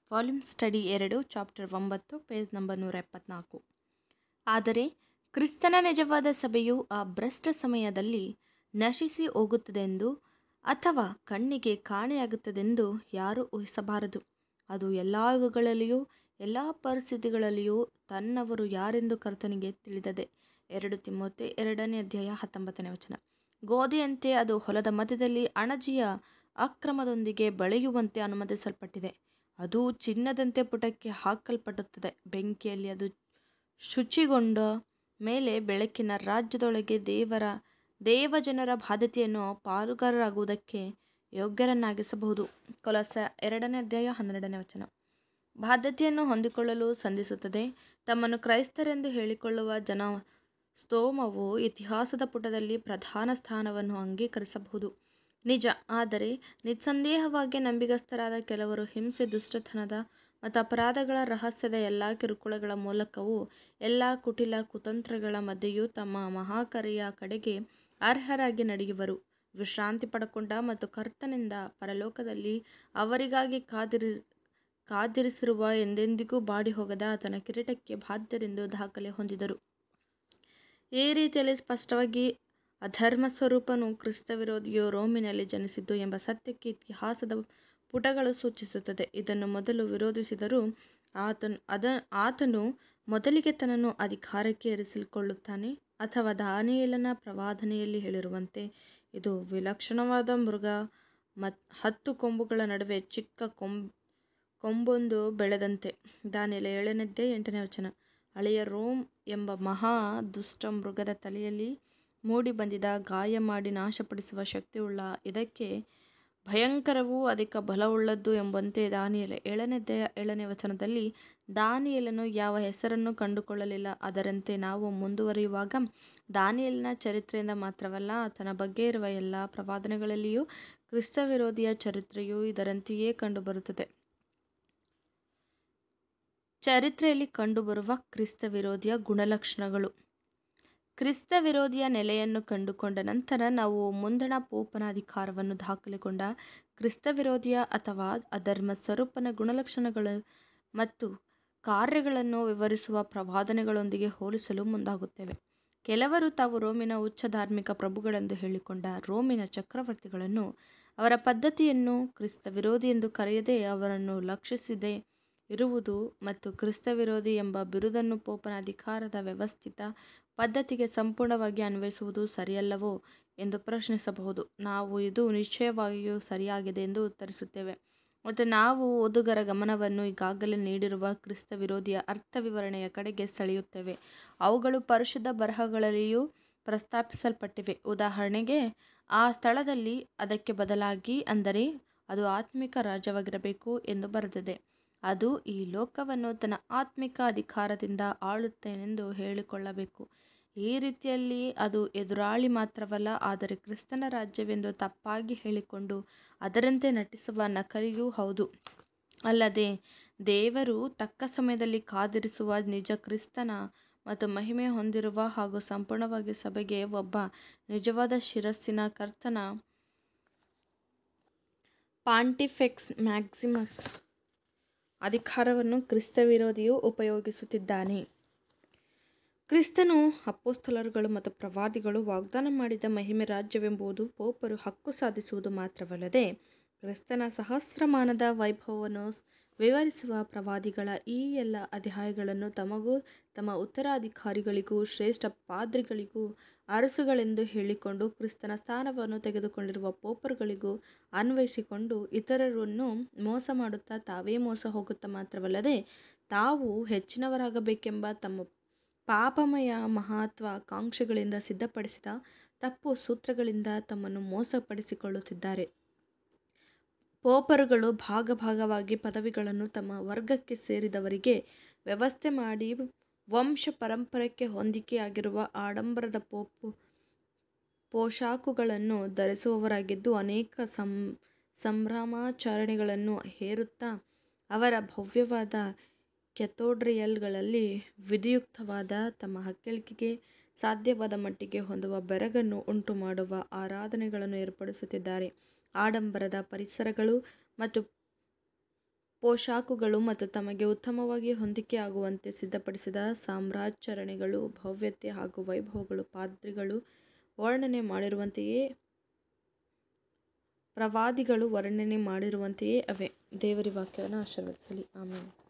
volume study ಎರಡು chapter ಒಂಬತ್ತು page number ನೂರ ಎಪ್ಪತ್ನಾಲ್ಕು ಆದರೆ ಕ್ರಿಸ್ತನ ನಿಜವಾದ ಸಭೆಯು ಆ ಭ್ರಷ್ಟ ಸಮಯದಲ್ಲಿ ನಶಿಸಿ ಹೋಗುತ್ತದೆಂದು ಅಥವಾ ಕಣ್ಣಿಗೆ ಕಾಣೆಯಾಗುತ್ತದೆಂದು ಯಾರೂ ಊಹಿಸಬಾರದು ಅದು ಎಲ್ಲ ಯುಗಗಳಲ್ಲಿಯೂ ಎಲ್ಲ ಪರಿಸ್ಥಿತಿಗಳಲ್ಲಿಯೂ ತನ್ನವರು ಯಾರೆಂದು ಕರ್ತನಿಗೆ ತಿಳಿದದೆ ಎರಡು ತಿಮ್ಮೋತೆ ಎರಡನೇ ಅಧ್ಯಾಯ ಹತ್ತೊಂಬತ್ತನೇ ವಚನ ಗೋಧಿಯಂತೆ ಅದು ಹೊಲದ ಮಧ್ಯದಲ್ಲಿ ಅಣಜಿಯ ಅಕ್ರಮದೊಂದಿಗೆ ಬೆಳೆಯುವಂತೆ ಅನುಮತಿಸಲ್ಪಟ್ಟಿದೆ ಅದು ಚಿನ್ನದಂತೆ ಪುಟಕ್ಕೆ ಹಾಕಲ್ಪಡುತ್ತದೆ ಬೆಂಕಿಯಲ್ಲಿ ಅದು ಶುಚಿಗೊಂಡ ಮೇಲೆ ಬೆಳಕಿನ ರಾಜ್ಯದೊಳಗೆ ದೇವರ ದೇವಜನರ ಬಾಧ್ಯತೆಯನ್ನು ಪಾಲುಗಾರರಾಗುವುದಕ್ಕೆ ಯೋಗ್ಯರನ್ನಾಗಿಸಬಹುದು ಕೊಲಸ ಎರಡನೇ ಅಧ್ಯಾಯ ಹನ್ನೆರಡನೇ ವಚನ ಬಾಧ್ಯತೆಯನ್ನು ಹೊಂದಿಕೊಳ್ಳಲು ಸಂಧಿಸುತ್ತದೆ ತಮ್ಮನ್ನು ಕ್ರೈಸ್ತರೆಂದು ಹೇಳಿಕೊಳ್ಳುವ ಜನ ಸ್ತೋಮವು ಇತಿಹಾಸದ ಪುಟದಲ್ಲಿ ಪ್ರಧಾನ ಸ್ಥಾನವನ್ನು ಅಂಗೀಕರಿಸಬಹುದು ನಿಜ ಆದರೆ ನಿಸ್ಸಂದೇಹವಾಗಿ ನಂಬಿಗಸ್ತರಾದ ಕೆಲವರು ಹಿಂಸೆ ದುಷ್ಟತನದ ಮತ್ತು ಅಪರಾಧಗಳ ರಹಸ್ಯದ ಎಲ್ಲ ಕಿರುಕುಳಗಳ ಮೂಲಕವೂ ಎಲ್ಲ ಕುಟಿಲ ಕುತಂತ್ರಗಳ ಮಧ್ಯೆಯೂ ತಮ್ಮ ಮಹಾಕರೆಯ ಕಡೆಗೆ ಅರ್ಹರಾಗಿ ನಡೆಯುವರು ವಿಶ್ರಾಂತಿ ಪಡಕೊಂಡ ಮತ್ತು ಕರ್ತನಿಂದ ಪರಲೋಕದಲ್ಲಿ ಅವರಿಗಾಗಿ ಕಾದಿರಿ ಕಾದಿರಿಸಿರುವ ಎಂದೆಂದಿಗೂ ಬಾಡಿ ಹೋಗದ ಆತನ ಕಿರೀಟಕ್ಕೆ ಬಾಧ್ಯರೆಂದು ದಾಖಲೆ ಹೊಂದಿದರು ಈ ರೀತಿಯಲ್ಲಿ ಸ್ಪಷ್ಟವಾಗಿ ಅಧರ್ಮ ಸ್ವರೂಪನು ಕ್ರಿಸ್ತ ವಿರೋಧಿಯು ರೋಮಿನಲ್ಲಿ ಜನಿಸಿದ್ದು ಎಂಬ ಸತ್ಯಕ್ಕೆ ಇತಿಹಾಸದ ಪುಟಗಳು ಸೂಚಿಸುತ್ತದೆ ಇದನ್ನು ಮೊದಲು ವಿರೋಧಿಸಿದರೂ ಆತನು ಅದ ಆತನು ಮೊದಲಿಗೆ ತನ್ನನ್ನು ಅಧಿಕಾರಕ್ಕೆ ಇರಿಸಿಕೊಳ್ಳುತ್ತಾನೆ ಅಥವಾ ದಾನಿಯೇಲನ ಪ್ರವಾದನೆಯಲ್ಲಿ ಹೇಳಿರುವಂತೆ ಇದು ವಿಲಕ್ಷಣವಾದ ಮೃಗ ಮತ್ ಹತ್ತು ಕೊಂಬುಗಳ ನಡುವೆ ಚಿಕ್ಕ ಕೊಂಬ್ ಕೊಂಬೊಂದು ಬೆಳೆದಂತೆ ದಾನಿಯೇಲ ಏಳನೇದ್ದೇ ಎಂಟನೇ ವಚನ ಹಳೆಯ ರೋಮ್ ಎಂಬ ಮಹಾ ದುಷ್ಟ ಮೃಗದ ತಲೆಯಲ್ಲಿ ಮೂಡಿ ಬಂದಿದ್ದ ಗಾಯ ಮಾಡಿ ನಾಶಪಡಿಸುವ ಶಕ್ತಿಯುಳ್ಳ ಇದಕ್ಕೆ ಭಯಂಕರವೂ ಅಧಿಕ ಬಲವುಳ್ಳದ್ದು ಎಂಬಂತೆ ದಾನಿಯೇಲ ಏಳನೇದ್ದೇ ಏಳನೇ ವಚನದಲ್ಲಿ ದಾನಿಯೇಲನು ಯಾವ ಹೆಸರನ್ನು ಕಂಡುಕೊಳ್ಳಲಿಲ್ಲ ಅದರಂತೆ ನಾವು ಮುಂದುವರಿಯುವಾಗ ದಾನಿಯೇಲನ ಚರಿತ್ರೆಯಿಂದ ಮಾತ್ರವಲ್ಲ ಆತನ ಬಗ್ಗೆ ಇರುವ ಎಲ್ಲ ಪ್ರವಾದನೆಗಳಲ್ಲಿಯೂ ಕ್ರಿಸ್ತ ವಿರೋಧಿಯ ಚರಿತ್ರೆಯು ಇದರಂತೆಯೇ ಕಂಡುಬರುತ್ತದೆ ಚರಿತ್ರೆಯಲ್ಲಿ ಕಂಡುಬರುವ ಕ್ರಿಸ್ತ ವಿರೋಧಿಯ ಗುಣಲಕ್ಷಣಗಳು ಕ್ರಿಸ್ತ ವಿರೋಧಿಯ ನೆಲೆಯನ್ನು ಕಂಡುಕೊಂಡ ನಂತರ ನಾವು ಮುಂದಣ ಪೋಪನ ಅಧಿಕಾರವನ್ನು ದಾಖಲೆಗೊಂಡ ಕ್ರಿಸ್ತ ವಿರೋಧಿಯ ಅಥವಾ ಅಧರ್ಮ ಸ್ವರೂಪನ ಗುಣಲಕ್ಷಣಗಳು ಮತ್ತು ಕಾರ್ಯಗಳನ್ನು ವಿವರಿಸುವ ಪ್ರವಾದನೆಗಳೊಂದಿಗೆ ಹೋಲಿಸಲು ಮುಂದಾಗುತ್ತೇವೆ ಕೆಲವರು ತಾವು ರೋಮಿನ ಉಚ್ಚ ಧಾರ್ಮಿಕ ಪ್ರಭುಗಳೆಂದು ಹೇಳಿಕೊಂಡ ರೋಮಿನ ಚಕ್ರವರ್ತಿಗಳನ್ನು ಅವರ ಪದ್ಧತಿಯನ್ನು ಕ್ರಿಸ್ತ ವಿರೋಧಿ ಎಂದು ಕರೆಯದೆ ಅವರನ್ನು ಲಕ್ಷಿಸದೆ ಇರುವುದು ಮತ್ತು ಕ್ರಿಸ್ತ ವಿರೋಧಿ ಎಂಬ ಬಿರುದನ್ನು ಪೋಪನ ಅಧಿಕಾರದ ವ್ಯವಸ್ಥಿತ ಪದ್ಧತಿಗೆ ಸಂಪೂರ್ಣವಾಗಿ ಅನ್ವಯಿಸುವುದು ಸರಿಯಲ್ಲವೋ ಎಂದು ಪ್ರಶ್ನಿಸಬಹುದು ನಾವು ಇದು ನಿಶ್ಚಯವಾಗಿಯೂ ಸರಿಯಾಗಿದೆ ಎಂದು ಉತ್ತರಿಸುತ್ತೇವೆ ಮತ್ತು ನಾವು ಓದುಗರ ಗಮನವನ್ನು ಈಗಾಗಲೇ ನೀಡಿರುವ ಕ್ರಿಸ್ತ ವಿರೋಧಿಯ ಅರ್ಥ ವಿವರಣೆಯ ಕಡೆಗೆ ಸೆಳೆಯುತ್ತೇವೆ ಅವುಗಳು ಪರಿಶುದ್ಧ ಬರಹಗಳಲ್ಲಿಯೂ ಪ್ರಸ್ತಾಪಿಸಲ್ಪಟ್ಟಿವೆ ಉದಾಹರಣೆಗೆ ಆ ಸ್ಥಳದಲ್ಲಿ ಅದಕ್ಕೆ ಬದಲಾಗಿ ಅಂದರೆ ಅದು ಆತ್ಮಿಕ ರಾಜ್ಯವಾಗಿರಬೇಕು ಎಂದು ಬರೆದಿದೆ ಅದು ಈ ಲೋಕವನ್ನು ತನ್ನ ಆತ್ಮಿಕ ಅಧಿಕಾರದಿಂದ ಆಳುತ್ತೇನೆಂದು ಹೇಳಿಕೊಳ್ಳಬೇಕು ಈ ರೀತಿಯಲ್ಲಿ ಅದು ಎದುರಾಳಿ ಮಾತ್ರವಲ್ಲ ಆದರೆ ಕ್ರಿಸ್ತನ ರಾಜ್ಯವೆಂದು ತಪ್ಪಾಗಿ ಹೇಳಿಕೊಂಡು ಅದರಂತೆ ನಟಿಸುವ ನಕಲಿಯೂ ಹೌದು ಅಲ್ಲದೆ ದೇವರು ತಕ್ಕ ಸಮಯದಲ್ಲಿ ಕಾದಿರಿಸುವ ನಿಜ ಕ್ರಿಸ್ತನ ಮತ್ತು ಮಹಿಮೆ ಹೊಂದಿರುವ ಹಾಗೂ ಸಂಪೂರ್ಣವಾಗಿ ಸಭೆಗೆ ಒಬ್ಬ ನಿಜವಾದ ಶಿರಸ್ಸಿನ ಕರ್ತನ ಪಾಂಟಿಫೆಕ್ಸ್ ಮ್ಯಾಕ್ಸಿಮಸ್ ಅಧಿಕಾರವನ್ನು ಕ್ರಿಸ್ತ ವಿರೋಧಿಯು ಉಪಯೋಗಿಸುತ್ತಿದ್ದಾನೆ ಕ್ರಿಸ್ತನು ಅಪೋಸ್ತಲರುಗಳು ಮತ್ತು ಪ್ರವಾದಿಗಳು ವಾಗ್ದಾನ ಮಾಡಿದ ಮಹಿಮೆ ರಾಜ್ಯವೆಂಬುದು ಪೋಪರು ಹಕ್ಕು ಸಾಧಿಸುವುದು ಮಾತ್ರವಲ್ಲದೆ ಕ್ರಿಸ್ತನ ಸಹಸ್ರಮಾನದ ವೈಭವವನ್ನು ವಿವರಿಸುವ ಪ್ರವಾದಿಗಳ ಈ ಎಲ್ಲ ಅಧ್ಯಾಯಗಳನ್ನು ತಮಗೂ ತಮ್ಮ ಉತ್ತರಾಧಿಕಾರಿಗಳಿಗೂ ಶ್ರೇಷ್ಠ ಪಾದ್ರಿಗಳಿಗೂ ಅರಸುಗಳೆಂದು ಹೇಳಿಕೊಂಡು ಕ್ರಿಸ್ತನ ಸ್ಥಾನವನ್ನು ತೆಗೆದುಕೊಂಡಿರುವ ಪೋಪರುಗಳಿಗೂ ಅನ್ವಯಿಸಿಕೊಂಡು ಇತರರನ್ನು ಮೋಸ ಮಾಡುತ್ತಾ ತಾವೇ ಮೋಸ ಹೋಗುತ್ತಾ ಮಾತ್ರವಲ್ಲದೆ ತಾವು ಹೆಚ್ಚಿನವರಾಗಬೇಕೆಂಬ ತಮ್ಮ ಪಾಪಮಯ ಮಹತ್ವಾಕಾಂಕ್ಷೆಗಳಿಂದ ಸಿದ್ಧಪಡಿಸಿದ ತಪ್ಪು ಸೂತ್ರಗಳಿಂದ ತಮ್ಮನ್ನು ಮೋಸಪಡಿಸಿಕೊಳ್ಳುತ್ತಿದ್ದಾರೆ ಪೋಪರುಗಳು ಭಾಗ ಭಾಗವಾಗಿ ಪದವಿಗಳನ್ನು ತಮ್ಮ ವರ್ಗಕ್ಕೆ ಸೇರಿದವರಿಗೆ ವ್ಯವಸ್ಥೆ ಮಾಡಿ ವಂಶ ಪರಂಪರೆಗೆ ಹೊಂದಿಕೆಯಾಗಿರುವ ಆಡಂಬರದ ಪೋಪು ಪೋಷಾಕುಗಳನ್ನು ಧರಿಸುವವರಾಗಿದ್ದು ಅನೇಕ ಸಂ ಸಂಭ್ರಮಾಚರಣೆಗಳನ್ನು ಹೇರುತ್ತಾ ಅವರ ಭವ್ಯವಾದ ಕೆಥೋಡ್ರಿಯಲ್ಗಳಲ್ಲಿ ವಿಧಿಯುಕ್ತವಾದ ತಮ್ಮ ಹಕ್ಕೆಳಿಕೆಗೆ ಸಾಧ್ಯವಾದ ಮಟ್ಟಿಗೆ ಹೊಂದುವ ಬೆರಗನ್ನು ಉಂಟುಮಾಡುವ ಆರಾಧನೆಗಳನ್ನು ಏರ್ಪಡಿಸುತ್ತಿದ್ದಾರೆ ಆಡಂಬರದ ಪರಿಸರಗಳು ಮತ್ತು ಪೋಷಾಕುಗಳು ಮತ್ತು ತಮಗೆ ಉತ್ತಮವಾಗಿ ಹೊಂದಿಕೆಯಾಗುವಂತೆ ಸಿದ್ಧಪಡಿಸಿದ ಸಾಮ್ರಾಜ್ಯಾಚರಣೆಗಳು ಭವ್ಯತೆ ಹಾಗೂ ವೈಭವಗಳು ಪಾದ್ರಿಗಳು ವರ್ಣನೆ ಮಾಡಿರುವಂತೆಯೇ ಪ್ರವಾದಿಗಳು ವರ್ಣನೆ ಮಾಡಿರುವಂತೆಯೇ ಅವೆ ದೇವರ ವಾಕ್ಯವನ್ನು ಆಶೀರ್ವದಿಸಲಿ ಆಮೇಲೆ